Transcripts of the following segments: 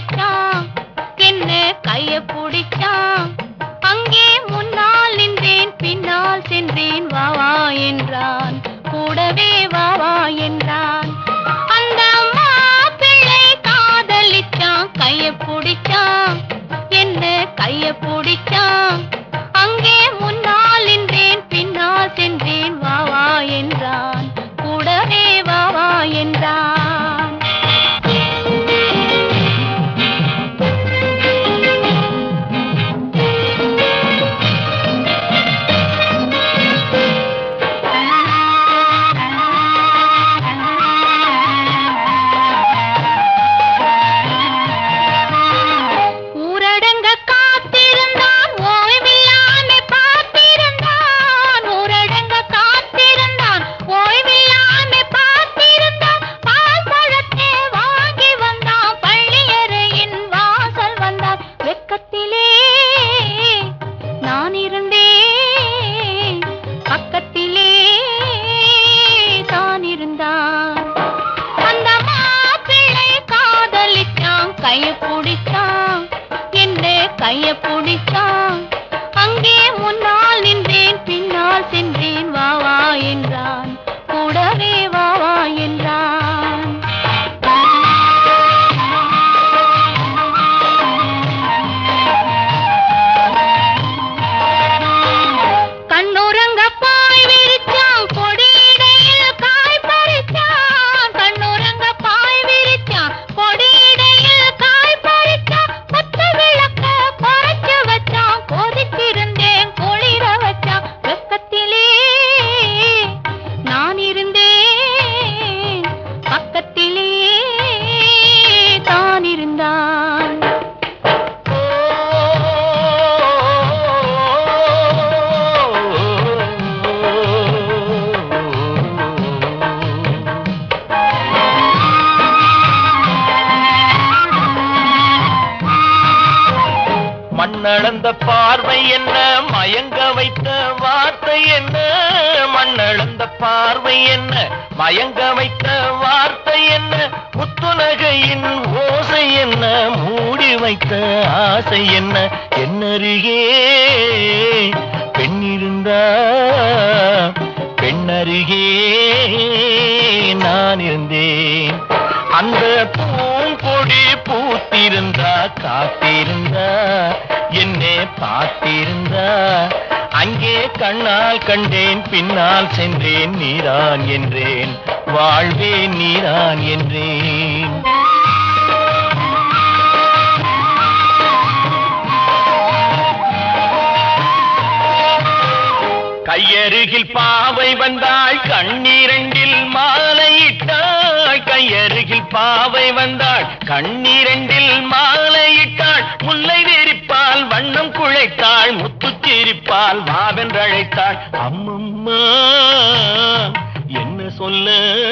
பிடிச்சான் என்ன கைய பிடிச்சான் அங்கே முன்னால் நின்றேன் பின்னால் சென்றேன் வா வா என்றான் கூடவே வா வா என்றான் அந்த மாப்பிள்ளை காதலிச்சான் கைய பிடிச்சான் என்ன கைய பிடிச்சான் அங்கே முன்னால் நின்றேன் பின்னால் சென்றேன் வா வா என்றான் கூடவே வா வா என்றான் ஊரடங்க காத்திருந்தான் ஓய்வில்லாம பார்த்திருந்தான் ஊரடங்க காத்திருந்தான் ஓய்வில்லாம பார்த்திருந்தான் பால் பழத்தை வாங்கி வந்தான் பள்ளியறையின் வாசல் வந்தான் வெக்கத்திலே நான் இருந்தேன் பக்கத்திலே தான் இருந்தான் அந்த மாப்பிள்ளை காதலிச்சான் கைய பிடிச்சான் என்ன கைய பிடிச்சான் அங்கே முன்னால் நின்றேன் பின்னால் சென்றேன் வா வா என்றான் கூடவே வா வா என்றான் கண்ணுறங்க பாய் விரிச்சான் கொடியிடையில் காய் பறிச்சான் கண்ணுறங்க பாய் விரிச்சான் கொடியிடையில் காய் பறிச்சான் பத்த விளக்க குறைச்சு வச்சான் கொதிச்சிருந்தேன் குளிர வச்சான் வெக்கத்திலே நான் இருந்தேன் பக்கத்திலே தான் இருந்தான் மண்ணளந்த பார்வை என்ன மயங்க வைத்த வார்த்தை என்ன மண்ணளந்த பார்வை என்ன மயங்க வைத்த வார்த்தை என்ன முத்துநகையின் ஓசை என்ன மூடி வைத்த ஆசை என்ன என்னருகே பெண்ணிருந்தா பெண்ணருகே நான் இருந்தேன் அந்த பூங்கொடி பூத்திருந்தா காத்திருந்தா என்னை பார்த்திருந்தா அங்கே கண்ணால் கண்டேன் பின்னால் சென்றேன் நீரான் என்றேன் வாழ்வே நீரான் என்றேன் கையருகில் பாவை வந்தாள் கண்ணீரண்டில் மாலையிட்டாள் கையருகில் பாவை வந்தாள் கண்ணீரண்டில் மாலையிட்டாள் முல்லை வெறிப்பால் வண்ணம் குழைத்தாள் முத்து சிரிப்பால் வாவென்றழைத்தாள் அம்மம்மா என்ன சொல்ல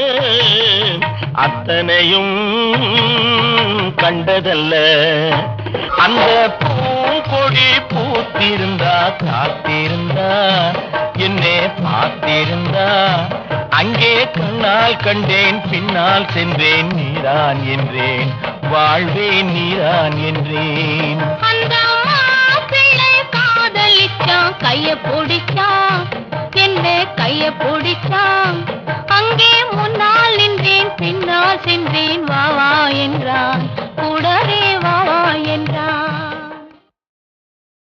அத்தனையும் கண்டதல்ல அந்த பூங்கொடி பூத்திருந்தா காத்திருந்தா என்னை பார்த்திருந்தா அங்கே கண்ணால் கண்டேன் பின்னால் சென்றேன் நீரான் என்றேன் வாழ்வே நீரான் என்றேன் அந்த மாப்பிள்ளை காதலிச்சான் கைய பிடிச்சான்